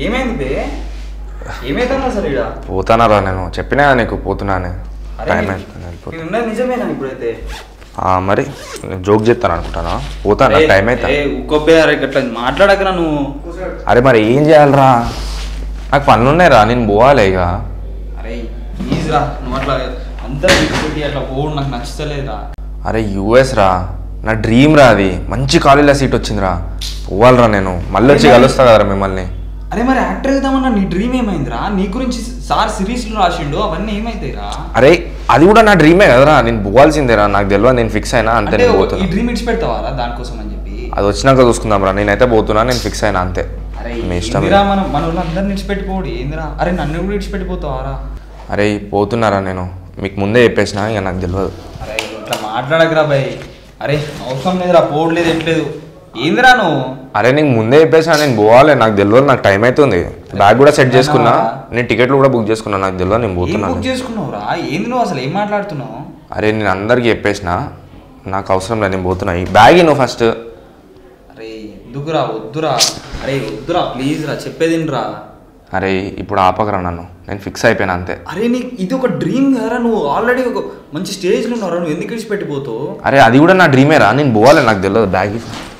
ఏమైంది బే ఏమైందన్నా అసలు ఇడ పోతానారా నేను చెప్పినా కదా నీకు పోతున్నాను అరే టైం నీ- అయిపోతుంది వెళ్ళిపోతా. నేను ఉన్నది నిజమేనా ఇప్పుడైతే ఆ, మరి నేను జోక్ చేస్తాను అనుకుంటానా పోతాను నాకు టైం అవుతా ఏ ఉక్కొబ్బే అరే గట్ల మాట్లాడకరా నువ్వు అరే మరి ఏం చేయాలరా నాకు పనులు ఉన్నాయిరా నేను పోవాలి ఇక అరే ప్లీజ్ రా నువ్వు అట్లా అంతా విడిచిపెట్టి అట్లా పోవడం నాకు నచ్చుతలేదురా అరే యూఎస్ రా నా డ్రీమ్ రా అది మంచి కాలేజీలో సీట్ వచ్చిందిరా పోవాలిరా నేను మళ్ళీ వచ్చి కలుస్తా కదరా మిమ్మల్ని అరే మరి యాక్టర్ అవుదామన్నా నీ డ్రీమ్ ఏమైందిరా నీ గురించి సార్ సిరీస్లో రాసిండు అవన్నీ ఏమైతాయిరా అరే అది కూడా నా డ్రీమే కదరా నేను పోవాల్సిందేరా నాకు తెలియదు నేను ఫిక్స్ అయినా అంతే అంటే నేను ఈ పోతున్నా డ్రీమ్ ఇడిచి పెడతావారా దానికోసం అని చెప్పి అది వచ్చినాక చూసుకుందాం రా నేనైతే పోతున్నా నేను ఫిక్స్ అయినా అంతే అరే మీ ఇష్టం ఏందిరా మనం మన వాళ్ళందరిని ఇడిచిపెట్టిపోడు ఏందిరా అరే నన్ను కూడా ఇడిచిపెట్టిపోతావారా అరే పోతున్నారా నేను మీకు ముందే చెప్పేసిన ఇక నాకు తెలియదు అరే నువ్వు ఇట్లా మాట్లాడకరా భయ్ అరే అవసరం లేదురా పోవట్లేదు ఎట్లేదు ఏందిరా నువ్వు అరే నీకు ముందే చెప్పేసిన నేను పోవాలి నాకు తెలియదు నాకు టైం అవుతుంది బ్యాగ్ కూడా సెట్ చేసుకున్నా నేను టికెట్లు కూడా బుక్ చేసుకున్నా నాకు తెలియదు నేను ఏం పోతున్నాను బుక్ చేసుకున్నావురా ఏంది నువ్వు అసలు ఏం మాట్లాడుతున్నావు అరే నేను అందరికీ చెప్పేసిన నాకు అవసరం లేదు నేను పోతున్నా ఈ బ్యాగ్ నువ్వు ఫస్ట్ అరే ఎందుకురా వద్దురా అరే వద్దురా ప్లీజ్ రా చెప్పేది రా అరే ఇప్పుడు ఆపకరా నన్ను నేను ఫిక్స్ అయిపోయినా అంతే అరే నీకు ఇది ఒక డ్రీమ్ కదరా నువ్వు ఆల్రెడీ ఒక మంచి స్టేజ్లో ఉన్నారా నువ్వు ఎందుకు ఇడిచిపెట్టిపోతావు అరే అది కూడా నా డ్రీమే రా నేను పోవాలి నాకు తెలియదు బ్యాగ్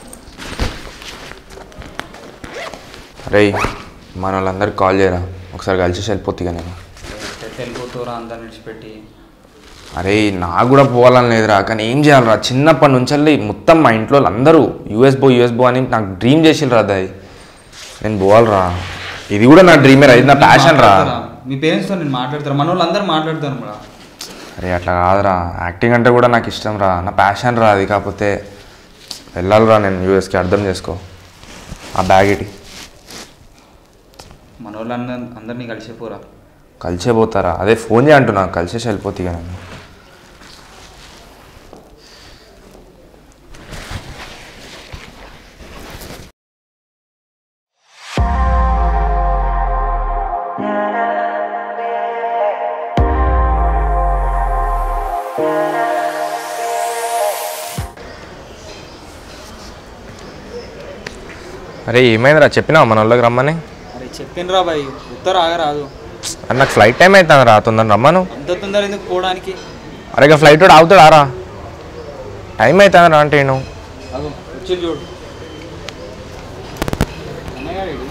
అరే మన వాళ్ళందరికి కాల్ చేయరా ఒకసారి కలిసి వెళ్ళిపోతుంది నేను వెళ్ళిపోతావురా అందరిని విడిచిపెట్టి అరే నాకు కూడా పోవాలని లేదురా కానీ ఏం చేయాలరా చిన్నప్పటి నుంచి వెళ్ళి మొత్తం మా ఇంట్లో వాళ్ళు అందరూ యూఎస్ బో యూఎస్ బో అని నాకు డ్రీమ్ చేసిర్రా అది నేను పోవాలిరా ఇది కూడా నా డ్రీమే రా ఇది నా ప్యాషన్ రా మాట్లాడతారా? మీ పేరెంట్స్తో నేను మాట్లాడతారు మన వాళ్ళు అందరూ మాట్లాడతారు కూడా అరే అట్లా కాదురా యాక్టింగ్ అంటే కూడా నాకు ఇష్టం రా నా ప్యాషన్ రా అది కాకపోతే వెళ్ళాలిరా నేను యూఎస్కి అర్థం చేసుకో ఆ బ్యాగ్ ఇటీ మన వాళ్ళందరూ అందరినీ కలిసిపోరా కలిసే పోతారా అదే ఫోన్ చేయ అంటున్నా కలిసేసి వెళ్ళిపోతే ఇక నేను అరే ఏమైందిరా చెప్పినావా మన వాళ్ళకి రమ్మని అరే చెప్పిండ్రా బాయ్ ఉత్తర ఆగరాదు అరే నాకు ఫ్లైట్ టైం అవుతుంది రా తొందర రమ్మను అంత తొందర ఎందుకు పోవడానికి అరే ఇక ఫ్లైట్ కూడా ఆగుతాడా రా టైం అవుతుంది రా అంటే నేను అగో వచ్చి చూడు అన్నగాడు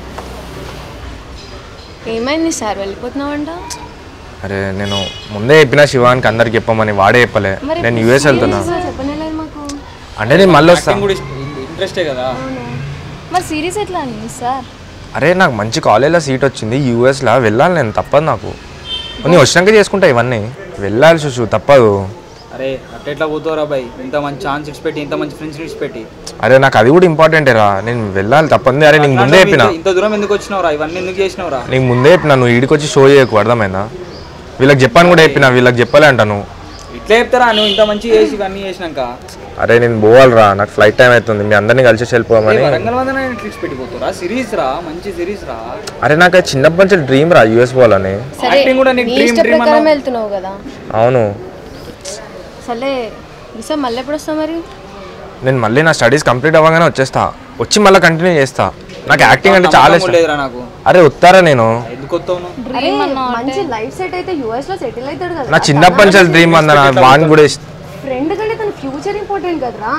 ఏమైంది సార్ వెళ్ళిపోతున్నావంట అరే నేను ముందే చెప్పిన శివానికి అందరికి చెప్పమని వాడే చెప్పలే మరి నేను యూఎస్ వెళ్తున్నా చెప్పనేలేదు మాకు అంటే నేను మళ్ళీ వస్తా యాక్టింగ్ కూడా ఇంట్రెస్టే కదా అవును మరి సిరీస్ ఎట్లా అని సార్ అరే నాకు మంచి కాలేజ్లో సీట్ వచ్చింది యూఎస్లో వెళ్ళాలి నేను తప్పదు నాకు నేను వచ్చినాక చేసుకుంటా ఇవన్నీ వెళ్ళాలి చూసు తప్పదు అరే అట్టెట్లా పోతావురా బాయ్ ఇంత మంచి ఛాన్స్ ఇచ్చిపెట్టి ఇంత మంచి ఫ్రెండ్స్ ఇచ్చిపెట్టి అరే నాకు అది కూడా ఇంపార్టెంటే రా నేను వెళ్ళాలి తప్పదు అరే నీకు ముందే చెప్పిన ఇంత- ఇంత దూరం ఎందుకు వచ్చినావురా ఇవన్నీ ఎందుకు చేసినావురా నీకు ముందే చెప్పిన నువ్వు ఈడికి వచ్చి షో చేయకు అర్థమైందా వీళ్ళకి చెప్పాను కూడా చెప్పిన వీళ్ళకి చెప్పలే అంటాను ఇట్లా చెప్తారా నువ్వు ఇంత మంచి చేసి ఇవన్నీ చేసినాక అరే నేను పోవాలిరా నాకు ఫ్లైట్ టైం అవుతుంది మీ అందరినీ కలిసి అరే వెళ్ళిపోమని వరంగల్ వందన ట్రిక్స్ పెట్టిపోతారా సిరీస్ రా మంచి సిరీస్ రా అరే నాకు అది చిన్నప్పటి నుంచి డ్రీమ్ రా యూఎస్ పోవాలని సరే Acting కూడా నీకు నీ dream, ఇష్ట dream ప్రకారం అన్నావు. వెళ్తున్నావు కదా అవును సరే సార్ మళ్ళీ ఎప్పుడు వస్తావు మరి నేను మళ్ళీ నా స్టడీస్ కంప్లీట్ అవ్వగానే వచ్చేస్తా వచ్చి మళ్ళీ కంటిన్యూ చేస్తా నాకు యాక్టింగ్ అంటే చాలా నమ్మకం ఇష్టం లేదురా నాకు అరే వస్తారా నేను ఎందుకు వస్తావు నువ్వు? అరే మంచి లైఫ్ సెట్ అయితే యుఎస్ లో సెటిల్ అవుతాడు కదా నా చిన్నప్పటి నుంచి డ్రీమ్ అంద వాన్ కూడా ఇష్టం ఫ్రెండ్ కంటే తన ఫ్యూచర్ ఇంపార్టెంట్ కదరా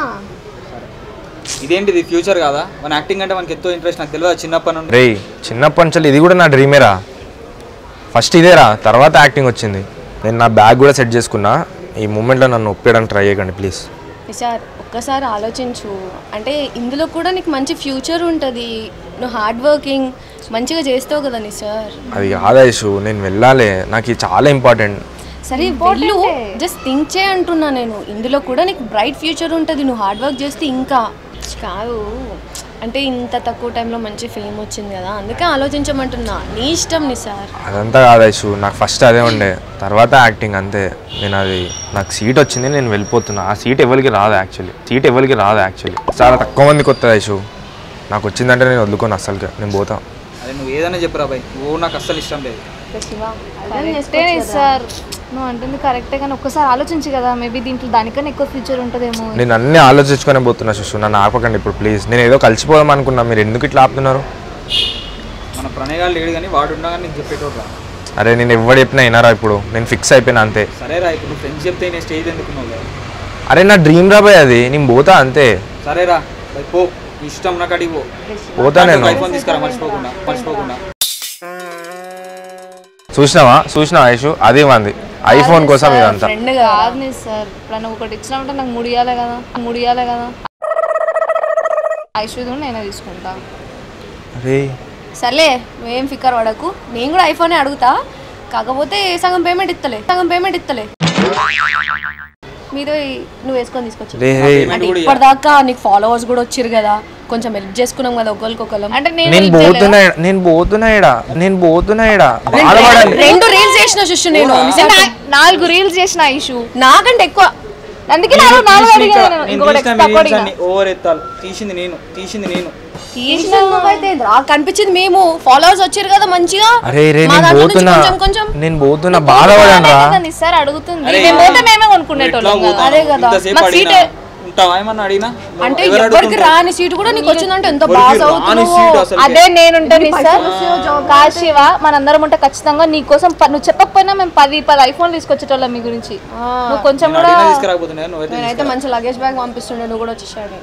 ఇదేంటిది ఫ్యూచర్ కాదా మన యాక్టింగ్ అంటే మనకి ఎంతో ఇంట్రెస్ట్ నాకు తెలియదు చిన్నప్పటి నుండి రే చిన్నప్పటి నుంచి ఇది కూడా నా డ్రీమేరా ఫస్ట్ ఇదేరా తర్వాత యాక్టింగ్ వచ్చింది నేను నా బ్యాగ్ కూడా సెట్ చేసుకున్నా ఈ మూమెంట్లో నన్ను ఒప్పేయడానికి ట్రై చేయకండి ప్లీజ్ సార్ ఒక్కసారి ఆలోచించు అంటే ఇందులో కూడా నీకు మంచి ఫ్యూచర్ ఉంటుంది నువ్వు హార్డ్ వర్కింగ్ మంచిగా చేస్తావు కదా నీ సార్ అది కాదా ఇష్యూ నేను వెళ్ళాలి నాకు ఇది చాలా ఇంపార్టెంట్ సరే వెళ్ళు జస్ట్ థింక్ చేయ అంటున్నా నేను ఇందులో కూడా నీకు బ్రైట్ ఫ్యూచర్ ఉంటుంది నువ్వు హార్డ్ వర్క్ చేస్తే ఇంకా కాదు అంటే ఇంత తక్కువ టైంలో మంచి ఫేమ్ వచ్చింది కదా అందుకే ఆలోచించమంటున్నా నీ ఇష్టం నీ సార్ అదంతా కాదా ఇష్యూ నాకు ఫస్ట్ అదే ఉండే తర్వాత యాక్టింగ్ అంతే నేను అది నాకు సీట్ వచ్చింది నేను వెళ్ళిపోతున్నా ఆ సీట్ ఎవరికి రాదు యాక్చువల్లీ సీట్ ఎవరికి రాదు యాక్చువల్లీ చాలా తక్కువ మందికి వస్తుంది ఇష్యూ నాకు వచ్చిందంటే నేను వదులుకోను అసలుకే నేను పోతా అదే నువ్వు ఏదైనా చెప్పురా బాయ్ నువ్వు నాకు అస్సలు ఇష్టం లేదు కరెక్టే సార్ నువ్వు అంటుంది కరెక్టే కానీ ఒక్కసారి ఆలోచించి కదా మేబీ దీంట్లో దానికన్నా ఎక్కువ ఫ్యూచర్ ఉంటుందేమో నేను అన్నీ ఆలోచించుకొని పోతున్నా శిశు నన్ను ఆపకండి ఇప్పుడు ప్లీజ్ నేను ఏదో కలిసిపోదాం అనుకున్నా మీరు ఎందుకు ఇట్లా ఆపుతున్నారు మన ప్రణయగాలు లేడు కానీ వాడు ఉండగా నీకు చెప్పేటోడు రా అరే నేను ఎవడు చెప్పినా వినరా ఇప్పుడు నేను ఫిక్స్ అయిపోయినా అంతే సరేరా ఇప్పుడు ఫ్రెండ్స్ చెప్తే నేను స్టేజ్ ఎందుకున్నావు కదా అరే నా డ్రీమ్ రా భయ్ అది నేను పోతా అంతే సరేరా బై పో నీ ఇష్టం నాకు అడిగి పో పోతా నేను ఐఫోన్ తీసుకురా మర్చిపోకుండా మర్చిపోకుండా చూసినావా చూసినావా ఐషు అది మంది ఐఫోన్ కోసం ఇదంతా ఫ్రెండ్ కాదు నీ సార్ ఇప్పుడు నువ్వు ఒకటి ఇచ్చినామంటే నాకు ముడియాలే కదా ముడియాలే కదా ఐశ్వర్యం నేనే తీసుకుంటా అరే సర్లే నువ్వేం ఫిక్కర్ పడకు నేను కూడా ఐఫోనే అడుగుతా కాకపోతే సగం పేమెంట్ ఇస్తలే సగం పేమెంట్ ఇస్తలే మీరు నువ్వు వేసుకొని తీసుకొచ్చి రే రే అంటే ఇప్పటిదాకా నీకు ఫాలోవర్స్ కూడా వచ్చిర్రు కదా కొంచెం హెల్ప్ చేసుకున్నాం కదా ఒకరికొకరం అంటే నేను నేను పోతున్నా ఈడ, నేను పోతున్నా ఈడ నేను పోతున్నా ఈడ బాధపడండి రెండు రీల్స్ చేసిన శిష్యు నేను నిజంగా. నా- నాలుగు రీల్స్ చేసిన ఐషు నాకంటే ఎక్కువ అందుకే నాలుగు నాలుగు అడిగాను నేను. నేను ఇంకొకటి తీసిన extra మీ reels అడిగా. అన్ని ఓవర్ ఎత్తాలి తీసింది నేను తీసింది నేను తీసిన నువ్వైతే నాకు కనిపించింది మేము ఫాలోవర్స్ వచ్చారు కదా మంచిగా అరే రే మా నేను దాంట్లో నుంచి పోతున్నా కొంచెం కొంచెం నేను పోతున్నా బాధపడండి రా కదా నీ సార్ అడుగుతుంది అరే, మేము పోతే మేమే ఎట్లా కొనుక్కునేటోళ్ళం కదా. పోతాను? అదే కదా. ఇంతసేపు నాకు అడిగినా సీటే- ఉంటావా ఏమన్నా అడిగినా అంటే ఎవరు ఎవరికి అడుగుతుంటారు? రాని సీటు కూడా నీకు వచ్చిందంటే ఎంత ఎవరికి బాగా రాని చదువుతున్నావో. సీటు అసలు అదే నేనుంటే నీ సార్ కాశివ మనందరం ఉంటే ఖచ్చితంగా నీ కోసం ప- నువ్వు చెప్పకపోయినా మేము పది పది ఐఫోన్ తీసుకొచ్చేటోళ్ళం మీ గురించి నువ్వు కొంచెం నేను కూడా అడిగినా తీసుకురాకపోతున్నా నువ్వైతే నేనైతే మంచి లగేజ్ బ్యాగ్ పంపిస్తుండే నువ్వు కూడా వచ్చేసాడు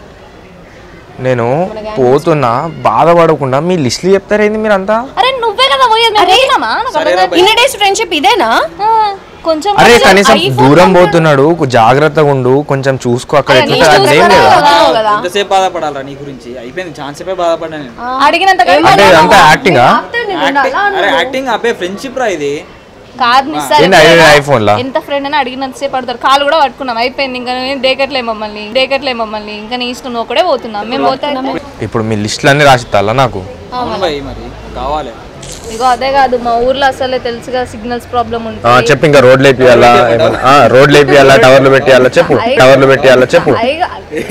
నేను పోతున్నా బాధపడకుండా మీ లిస్టులు చెప్తారేంది మీరంతా అరే నువ్వే కదా పోయేది మేము పోయినామా? నాకు అర్థం కాదు. ఇన్ని డేస్ ఫ్రెండ్షిప్ ఇదేనా ఆ, కొంచెం అరే కొంచెం కనీసం iPhone దూరం పోతున్నాడు జాగ్రత్తగా ఉండు కొంచెం చూసుకో అక్కడ నీ ఎట్లా చూసుకునే అదేం లేదా వస్తున్నావు కదా ఎంతసేపు బాధపడాలరా నీ గురించి అయిపోయింది ఛాన్స్ సేపే బాధపడ్డా నేను అడిగినంత అంటే ఇదంతా యాక్టింగా యాక్టింగ్ అరే యాక్టింగ్ అబ్బే ఫ్రెండ్షిప్ రా ఇది కాదు నీ సార్ ఏంటి ఐ- ఐఫోన్ లా ఎంత ఫ్రెండ్ అయినా అడిగినంత సేపు పడతారు కాలు కూడా పట్టుకున్నాం అయిపోయింది ఇంకా నేను దేకట్లే మమ్మల్ని దేకట్లే మమ్మల్ని ఇంకా నీ ఇష్టం నువ్వు ఒకడే పోతున్నాం మేము పోతున్నాం ఇప్పుడు మీ లిస్టులు అన్ని రాసిస్తాలా నాకు అవును భయ్ మరి కావాలి ఇగో అదే కాదు మా ఊర్లో అసలే తెలుసుగా సిగ్నల్స్ ప్రాబ్లం ఆ, ఉంటుంది చెప్పు ఇంకా రోడ్లు వేపియాలా ఏమన్నా? ఆ, రోడ్లు వేపియాలా టవర్లు పెట్టియాలా చెప్పు టవర్లు పెట్టియాలా చెప్పు పైగా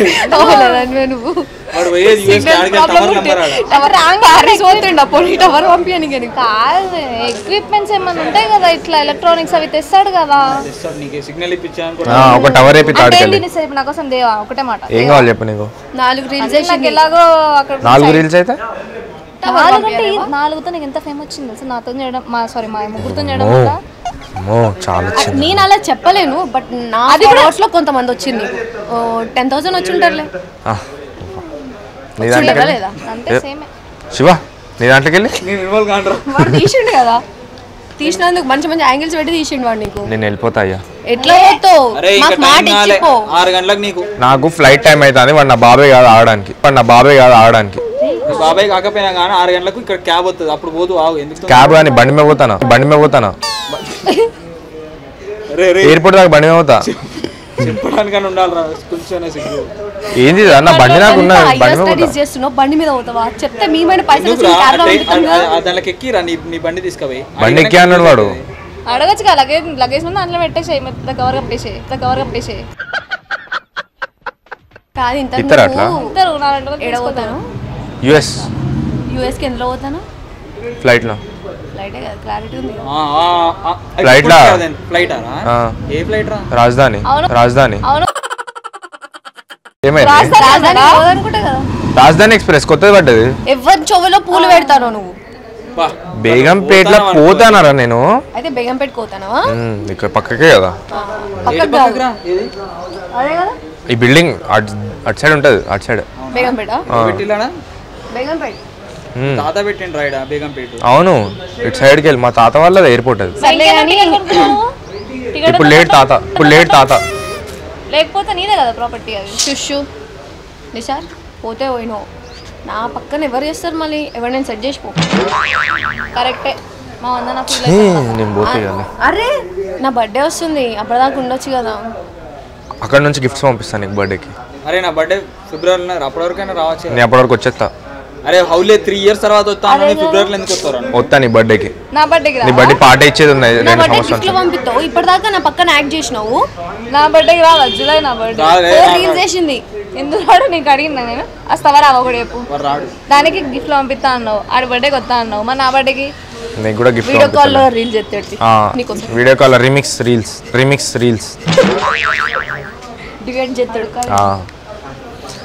నువ్వు వాడు పోయేది యూఎస్ ఆడికి టవర్ నెంబర్ ఆడ ప్యారిస్ పోతుండ పోనీ టవర్ పంపించని నీకు కాదు ఎక్విప్మెంట్స్ ఏమైనా ఉంటాయి కదా ఇట్లా ఎలక్ట్రానిక్స్ అవి తెస్తాడు కదా తెస్తాడు నీకు సిగ్నల్ ఇప్పించా అనుకో ఆ, ఒక టవర్ వేపి అంటే తాడికెళ్ళి ఏంటి నీ సైపు నా కోసం దేవా ఒకటే మాట ఏం కావాలి చెప్పు నీకు నాలుగు రీల్స్ అంటే నాకు ఎలాగో అక్కడ నాలుగు రీల్స్ అయితే నాలుగు అంటే ఈ- నాలుగుతో నీకు ఎంత ఫేమ్ వచ్చింది తెలుసా నాతో చేయడం మా సారీ మా ముగ్గురుతో చేయడం ఓ వల్ల అమ్మో చాలా వచ్చింది నేను అలా చెప్పలేను బట్ నా ఫాలోవర్స్ లో కొంతమంది వచ్చింది టెన్ థౌసండ్ వచ్చి ఉంటారులే ఆ, నీ దాంట్లోకి వెళ్ళి లేదా అంతే సేమే శివ నీ దాంట్లోకి వెళ్ళి నేను ఇన్వాల్వ్ కాండ్రా వాడు తీసిండు కదా తీసినందుకు మంచి మంచి యాంగిల్స్ పెట్టి తీసిండు వాడు నీకు నేను వెళ్ళిపోతా అయ్యా ఎట్లా పోతావు అరే ఇంకా మాకు మాట టైం కాలే ఇచ్చిపో ఆరు గంటలకు నీకు నాకు ఫ్లైట్ టైం అవుతుంది వాడు నా బాబాయ్ కాదు ఆడడానికి వాడు నా బాబాయ్ కాదు ఆడడానికి నీ బాబాయ్ కాకపోయినా కానీ ఆరు గంటలకు ఇక్కడ క్యాబ్ వస్తుంది అప్పుడు పోదు ఆగు ఎందుకు క్యాబ్ కానీ బండి మీద పోతానా బండి మీద పోతానా రే రే ఎయిర్పోర్ట్ దాకా బండి మీద పోతా చెప్పడానికన్నా ఉండాలిరా కొంచెం సిగ్గు ఏంది ఇది? అన్న బండి నాకు ఉన్నది బండి మీద పోతా స్టడీస్ చేస్తున్నావు బండి మీద పోతావా చెప్తే మీ మీద పైసలు ఎందుకురా వచ్చి కార్లో అట్లా- పంపిస్తాం ఆ- కదా ఆ- దాంట్లోకి ఎక్కిరా నీ నీ బండి తీసుకుపోయి బండి ఎక్కి అన్నాడు వాడు అడగచ్చు కదా లగేజ్ లగేజ్ ముందు అందులో పెట్టేసేయి మెత్త కవర్ కప్పేసేయి మెత్త కవర్ కప్పేసేయి కాదు ఇంత ఇస్తారా అట్లా? ఇద్దరు నాలుగు వందలు ఎడ పోతాను యుఎస్ యూఎస్కి ఎందులో పోతాను ఫ్లైట్లో ఫ్లైటే కదా క్లారిటీ ఉంది కదా. Flight లా? ఫ్లైట్ రా ఆ. ఏ ఫ్లైట్ రా రాజధాని అవును. రాజధాని అవును ఏమైంది రాజధాని పోదనుకుంటా కదా రాజధాని ఎక్స్ప్రెస్ కొత్తది పడ్డది ఎవరి చెవులో పూలు పెడతాను నువ్వు బా బేగంపేటలో పోతానారా నేను అయితే బేగం పెట్టుకోతానవా ఉమ్, ఇక్కడ పక్కకే కదా ఏడు పక్కకు పక్కకు కాదు రా ఏది అదే కదా ఈ బిల్డింగ్ అటు అటు సైడ్ ఉంటుంది అటు సైడ్ బేగంపేట పెట్టిల్లాడా బేగంపేట ఉమ్, తాత పెట్టిండు రైడా బేగంపేట అవును ఇటు సైడ్కి వెళ్ళి మా తాత వాళ్ళది ఎయిర్పోర్ట్ అది సర్లే కానీ టికెట్ ఇప్పుడు లేట్ తాత ఇప్పుడు లేట్ తాత లేకపోతే నీదే కదా ప్రాపర్టీ అది షుషు నిషార్ పోతే పోయినావు నా పక్కన ఎవరు చేస్తారు మళ్ళీ ఎవరినైనా సెట్ చేసిపో కరెక్టే మా వందన ఫీల్ ఏ, నేను పోతే ఇవ్వాలి అరే నా బర్త్డే వస్తుంది అప్పటిదాకా ఉండొచ్చు కదా అక్కడ నుంచి గిఫ్ట్స్ పంపిస్తాను నీకు బర్త్డేకి అరే నా బర్త్డే ఫిబ్రవరిలో అప్పటి వరకైనా రావచ్చు నేను అప్పటి వరకు వచ్చేస్తా అరే హౌలే త్రీ ఇయర్స్ తర్వాత వస్తాను ఫిబ్రవరిలో ఎందుకు వస్తారు వస్తా నీ బర్త్డేకి నా బర్త్డేకి నీ రా బర్త్డే పార్టీ ఇచ్చేది ఉన్నాయి నా రెండు బర్త్డే సంవత్సరాలు గిఫ్ట్లు పంపిస్తావు ఇప్పటిదాకా నా పక్కన యాక్ట్ చేసినావు నా బర్త్డేకి రాదా జూలై నా బర్త్డే రాలే, ఫోర్ రా- రీల్స్ చేసింది ఎందుకు రాడు నీకు అడిగినా నేను వస్తావా రావా కూడా చెప్పు వాడు రాడు దానికి గిఫ్ట్లు పంపిస్తా అన్నావు ఆడి బర్త్డేకి వస్తా అన్నావు మరి నా బర్త్డేకి నీకు కూడా గిఫ్ట్ వీడియో కాల్లో రీల్స్ ఎత్తాడు నీకోసం video call remix reels remix reels divide చేస్తాడు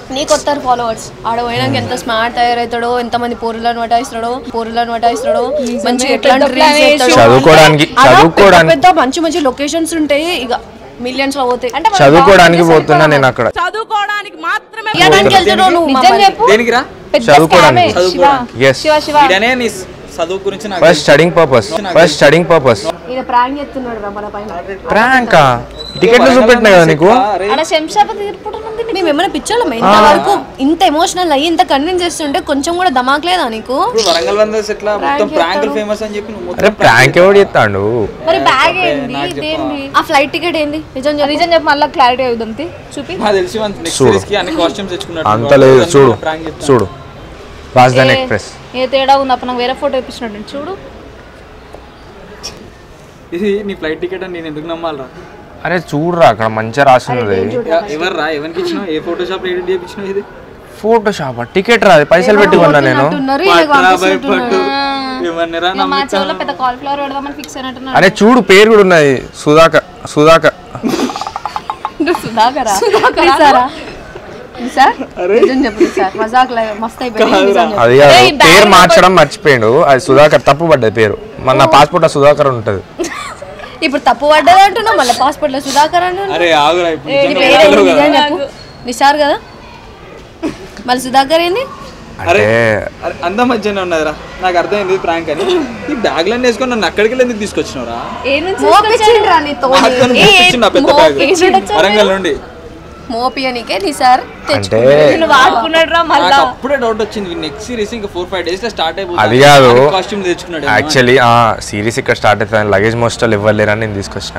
నీకు వస్తారు ఫాలోవర్స్ ఆడ పోయినాక ఎంత స్మార్ట్ తయారవుతాడో ఎంత మంది పోరులను పటాయిస్తాడో పోరులను పటాయిస్తాడో మంచి ఎట్లాంటి పెద్ద reels plan చేస్తాడో. చదువుకోవడానికి ఆడ పెద్ద చదువుకోవడానికి పెద్ద మంచి మంచి లొకేషన్స్ ఉంటాయి ఇక మిలియన్స్ లో పోతాయి అంటే మనం చదువుకోవడానికి బాగా పోతున్నా నేను అక్కడ ఇవ్వడానికి వెళ్తున్నావు నువ్వు నిజం మమ్మల్ని. చెప్పు దేనికిరా పెద్ద చదువుకోవడానికి. scam ఏ. శివ చదువుకోవడానికి. ఎస్ శివ శివ ఇడనే నీ చదువు గురించి నాకు first studying purpose first studying purpose ఈయన ప్రాంక్ చేస్తున్నాడు రా మన పైన ప్రాంకా టికెట్లు చూపెట్టినా కదా నీకు అరే, ఆడ శంషాబాద్ ఎయిర్పోర్ట్ ఉంది మేము ఏమైనా పిచ్చోళ్ళం ఇంతవరకు ఇంత ఎమోషనల్ అయ్యి ఇంత కన్విన్స్ చేస్తుంటే కొంచెం కూడా ధమాక్ లేదా నీకు ఇప్పుడు వరంగల్ వందర్స్ ఎట్లా మొత్తం ప్రాంకులు ఫేమస్ అని చెప్పి నువ్వు అరే మొత్తం ప్రాంక్ ఎవడు చెప్తాడు మరి బ్యాగ్ ఏంది నాకు ఇదేంది ఆ ఫ్లైట్ టికెట్ ఏంది నిజం చెప్పు. నిజం చెప్పి మళ్ళీ క్లారిటీ అవుతుంది చూపి నాకు తెలిసి నెక్స్ట్ చూడు. సిరీస్ కి అన్ని కాస్ట్యూమ్స్ తెచ్చుకున్నాడు అంత లేదు చూడు ప్రాంక్ చెప్తాను చూడు రాజధాని ఏ- ఎక్స్ప్రెస్ ఏ తేడా ఉంది అప్పుడు నాకు వేరే ఫోటో ఇప్పించినట్టు చూడు ఇది నీ ఫ్లైట్ టికెట్ అని నేను ఎందుకు నమ్మాలరా అరే చూడురా అక్కడ మంచిగా రాసినది ఎవరు రా ఎవరికి ఇచ్చినావు ఏ ఫోటోషాప్ ఎడిట్ చేయించినావు ఇది ఫోటోషాప్ టికెట్ రా పైసలు పెట్టి కొన్నా నేను అంటున్నారు ఈయనకు పట్రా పంపిస్తున్నట్టున్నాడు. భయపడ్డు ఏమన్నారా ఇక మా చెవులో పెద్ద కాలిఫ్లవర్ పెడదామని ఫిక్స్ అయినట్టున్నాడు అరే చూడు పేరు కూడా ఉన్నది సుధాకర్ సుధాకర్ సుధాకరా నిసారా? నిసార్? నిజం చెప్పు నిసార్. మజాక్ లే- మస్తు అయిపోయింది నిజం చెప్పు. అది కాదు ఏయ్, పేరు బ్యాగ్ మార్చడం మర్చిపోయాడు అది సుధాకర్ తప్పు పడ్డది పేరు మన నా పాస్పోర్ట్ లో సుధాకర్ ఉంటది ఇప్పుడు తప్పు పడ్డది అంటున్నావు మళ్ళీ పాస్పోర్ట్ లో సుధాకర్ అంటున్నావు అరే ఆగురా ఇప్పుడు నీ నిజంగా పేరేంటి? వదలవు కదా. నిజం చెప్పు నిసార్ కదా మళ్ళీ సుధాకర్ ఏంది అరే అంటే అరే, అంత మధ్యనే ఉన్నదిరా నాకు అర్థమైంది ప్రాంక్ అని ఈ బ్యాగ్లన్నీ వేసుకొని నన్ను అక్కడికి వెళ్ళి ఎందుకు తీసుకొచ్చినవరా ఏ నుంచి మోపించిండ్రా నీతో నాతో ఏ, ఇచ్చిన పెద్ద బ్యాగ్ మోపించిండు. వరంగల్ నుండి మోపియనికే నిసార్ అంటే నిన్ను వాడుకున్నాడు రా మళ్ళా నాకు అప్పుడే డౌట్ వచ్చింది నెక్స్ట్ సిరీస్ ఇంకా ఫోర్ ఫైవ్ డేస్ లో స్టార్ట్ అయిపోతుంది అది కాదు. కాస్ట్యూమ్ తెచ్చుకున్నాడు ఏమో. యాక్చువల్లీ సిరీస్ ఇక్కడ స్టార్ట్ అవుతుంది లగేజ్ మోస్టల్ ఇవ్వలేరని నేను తీసుకొచ్చిన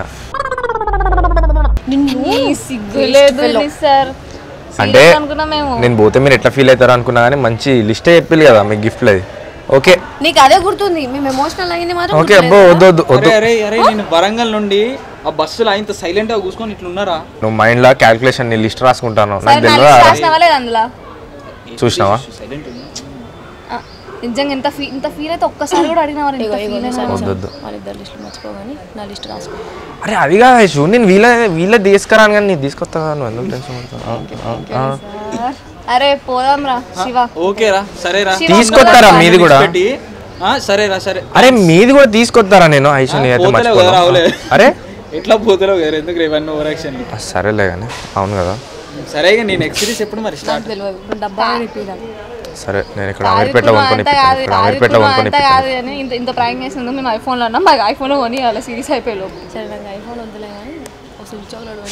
నిన్ను లేదు సార్ అంటే అనుకున్నా మేము నేను పోతే మీరు ఎట్లా ఫీల్ అవుతారు అనుకున్నా కానీ మంచి లిస్టే చెప్పిల్లు కదా మీకు గిఫ్ట్ అది ఓకే నీకు అదే గుర్తుంది మేము ఎమోషనల్ అయింది మాత్రం ఓకే అబ్బో వద్దు వద్దు వద్దు అరే అరే అరే నేను వరంగల్ నుండి ఆ బస్సులో ఇంత సైలెంట్ గా కూర్చొని ఇట్లా ఉన్నారా నువ్వు మైండ్ లో క్యాల్కులేషన్ నీ లిస్ట్ రాసుకుంటాను నాకు సరే నా తెలియదా లిస్ట్ రాసినావా లేదా అందులో చూసినావా సైలెంట్ ఆ, నిజంగా ఇంత ఫీ ఇంత ఫీల్ అయితే ఒక్కసారి కూడా అడిగినవారు ఇంత ఫీల్ వద్దు వద్దు వాళ్ళిద్దరు లిస్ట్ మర్చిపోగాని నా లిస్ట్ రాసుకో అరే అది కాదు యశు నేను వీళ్ళ వీళ్ళ తీసుకురాను కానీ నీకు తీసుకొస్తా నువ్వు ఎందుకు టెన్షన్ పడతావు? ఆ, ఆ, ఆ. అరే పోదాం రా శివ ఓకే రా సరే రా తీసుకొస్తారా మీది కూడా పెట్టి ఆ, సరే రా సరే అరే మీది కూడా తీసుకొస్తారా నేను ఐశ్వర్య అయితే పోతలేవు కదా రావులే. మర్చిపోను అరే ఎట్లా పోతారో కదా ఎందుకు రా ఇవన్నీ ఓవర్ యాక్షన్ ఆ, సరేలే కానీ అవును కదా సరే ఇక నీ నెక్స్ట్ సిరీస్ ఎప్పుడు మరి స్టార్ట్ తెలియదు ఇప్పుడు డబ్బా రిపీట్ సరే నేను ఇక్కడ అమీర్పేటలో కొనుక్కొని అంత కాదు ఇక్కడ అమీర్పేటలో కొనుక్కొని అంత కాదు అని ఇంత ఇంత ప్రాంక్ చేసింది మేము ఐఫోన్లో అన్నాం మాకు ఐఫోన్ కొని అలా సిరీస్ అయిపోయి లోపు సరే నాకు ఐఫోన్ వద్దులే కానీ ఒక స్విచ్ చాక్లెట్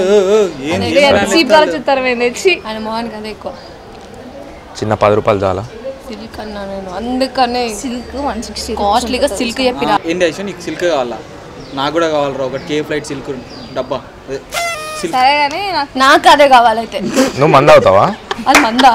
చీప్ ధర చూస్తారు మేము తెచ్చి ఆయన మొహానికి అదే ఎక్కువ చిన్న పది రూపాయలు చాలా సిల్క్ అన్నా నేను అందుకనే సిల్క్ వన్ సిక్స్టీ కాస్ట్లీగా సిల్క్ చెప్పిన ఏంటి ఐశ్వర్య నీకు సిల్క్ కావాలా నాకు కూడా కావాలరా ఒకటి కే ఫ్లైట్ సిల్క్ డబ్బా అదే సిల్క్ సరే కానీ నాకు నాకు అదే కావాలైతే నువ్వు మంద అవుతావా అది మందా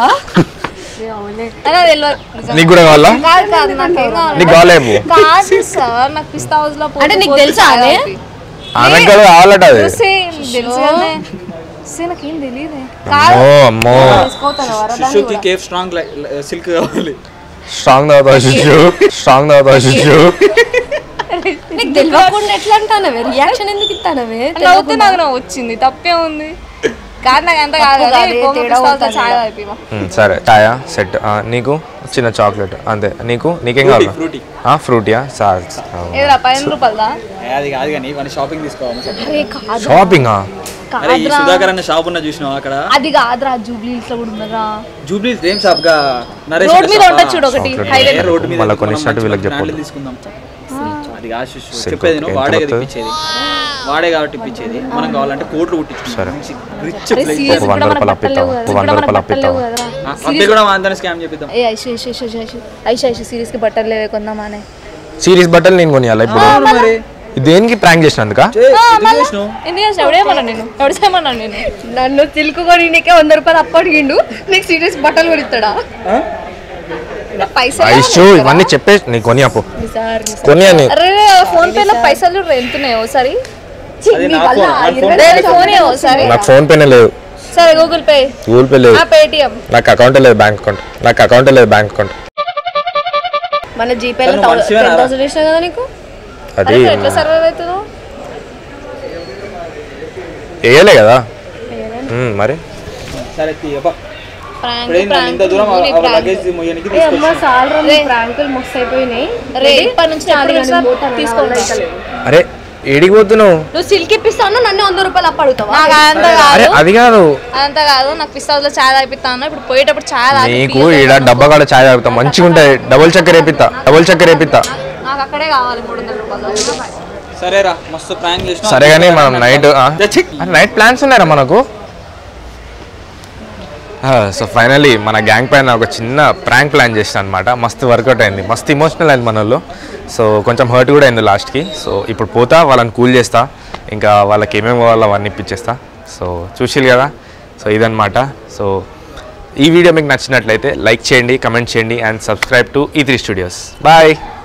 అలా తెలియదు నిజం. నీకు కూడా కావాలా కాదు కాదు నాకేం కావాలి నీకు కావాలేపు కాదు సార్ నాకు పిస్తా హౌస్ లో అంటే నీకు తెలుసా అదే? ఆమెకు కూడా కావాలట అది తెలుసు కానీ సే నాకేం తెలియదే అమ్మో అమ్మో తీసుకోతాను వరదాన్ని శిశుకి కేఫ్ స్ట్రాంగ్ సిల్క్ కావాలి స్ట్రాంగ్ తాగుతావు శిశు స్ట్రాంగ్ తాగుతావు శిశు నీకు తెలియకుండా ఎట్లా అంటానవే రియాక్షన్ ఎందుకు ఇస్తానవే నవ్వుతే నాకు నవ్వు వచ్చింది తప్పే ఉంది కాదు నాకు అంత కాదు తప్పు అది కాదే, కోమా తేడా పిస్తా హౌస్ లో అవుతుంది చాయ్ ఈడ. అయిపోయి ఉమ్, సరే ఛాయా సెట్ నీకు చిన్న చాక్లెట్ అంతే నీకు నీకేం కావాలి ఫ్రూటీ ఫ్రూటీయా సార్ ఏదిరా పదిహేను రూపాయలదా అది కాదు కానీ ఇవన్నీ షాపింగ్ తీసుకోవాలి అరే కాదు షాపింగా అరే ఈ సుధాకర్ అన్న షాప్ ఉన్న చూసినావు అక్కడ అది కాదురా జూబ్లీస్ లో కూడా ఉన్నదా జూబ్లీ ఏం షాప్ గా నరేష్ రోడ్ మీద shop ఆ? ఉంటుంది చూడు ఒకటి Chocolate. హైవే ఏ రోడ్డు మీద మళ్ళా ఎందుకు? మనం కొనిచ్చినట్టు మంచి వీళ్ళకి మంచి చెప్పొద్దు. బ్రాండ్లు తీసుకుందాం అది కాదు శిశు. Silk చెప్పేది నువ్వు ఎంత వాడే కదా పడుతుంది? ఇప్పించేది వాడే కాబట్టి ఇప్పించేది మనం కావాలంటే కోట్లు కుట్టించుకుందాం సరే. మంచి రిచ్ అరే ప్లేస్ సీరియస్ ఒక వంద కూడా మనకు రూపాయలు బట్టలు అప్పిస్తావా? లేవు ఒక కదా వంద ఇక్కడ మనకు రూపాయలు బట్టలు లేవు అప్పిస్తావా? కదరా అంతే కూడా అందరిని స్కామ్ చేపిద్దాం ఏ ఐషు ఐషు ఐషు ఐషు ఐషు ఐషు సీరియస్ కి బట్టలు లేవే కొందామనే సిరీస్ బట్టలు నేను కొనియాలి ఇప్పుడు అవును మరి ఇది దేనికి ప్రాంక్ చేసినందుక చే, ఎందుకు చేసినావు? ఎందుకు చేసిన ఎవడేమన్నా నేను ఎవడు చేయమన్నాను నేను నన్ను సిల్క్ కొని నీకే వంద రూపాయలు అప్పడిగిండు నీకు సీరియస్ బట్టలు కొనిస్తాడా పైసలు ఐషు ఇవన్నీ చెప్పేసి నీ కొని అప్పు నిసార్ కొని అని అరే ఫోన్ పే లో పైసలు చూడు ఎంతున్నాయి ఒకసారి అది నా ఫోన్ నా ఫోన్ అరే ఫోన్ ఒకసారి నాకు ఫోన్ పేనే లేదు సరే గూగుల్ పే గూగుల్ పే లేదు ఆ పేటిఎం నాకు అకౌంట్ లేదు బ్యాంక్ అకౌంట్ నాకు అకౌంట్ లేదు బ్యాంక్ అకౌంట్ మన జీపేలో తను మనిషివేనా టెన్ రా? థౌసండ్ వేసినా కదా నీకు అది అరే ఎట్లా సర్వైవ్ అవుతుందో వేయలే కదా ఉమ్, మరి సరే తీయప్ప ప్రాంక్ ఇప్పుడు ఏంది నన్ను ఇంత దూరం ఆ- ఆ లగేజ్ మొయ్యనికి ఏ అమ్మ తీసుకొచ్చి సాల్ ప్రాంకులు మస్తు అయిపోయినాయి రే ఇప్పటి నుంచి ఎప్పుడు వస్తా? తీసుకోవాలి అరే ఏడికి పోతున్నావు నువ్వు సిల్క్ ఇప్పిస్తాను నన్ను వంద రూపాయలు అప్పు అడుగుతావా నాకు అంత అరే కాదు అది కాదు అదంతా కాదు నాకు పిస్తా హౌస్ లో చాయ్ తాగిపిస్తాను ఇప్పుడు పోయేటప్పుడు చాయ్ తాగి నీకు ఈడ డబ్బా కాడ ఛాయ్ తాగుతా మంచిగా ఉంటుంది డబుల్ చక్కెర వేపిస్తా డబుల్ చక్కెర వేపిస్తా నాకు అక్కడే కావాలి మూడు వందల రూపాయలు సరేరా మస్తు ప్రాంక్ చేసిన సరే కానీ మనం నైట్ నైట్ ప్లాన్స్ ఉన్నారా మనకు సో ఫైనలీ మన గ్యాంగ్ పైన ఒక చిన్న ప్రాంక్ ప్లాన్ చేసిన అనమాట మస్తు వర్కౌట్ అయింది మస్తు ఇమోషనల్ అయింది మన వాళ్ళు సో కొంచెం హర్ట్ కూడా అయింది లాస్ట్కి సో ఇప్పుడు పోతా వాళ్ళని కూల్ చేస్తా ఇంకా వాళ్ళకి ఏమేమి కావాలో అవన్నీ ఇప్పించేస్తా సో చూసిరు కదా సో ఇదన్నమాట సో ఈ వీడియో మీకు నచ్చినట్లయితే లైక్ చేయండి కమెంట్ చేయండి and subscribe to E three studios bye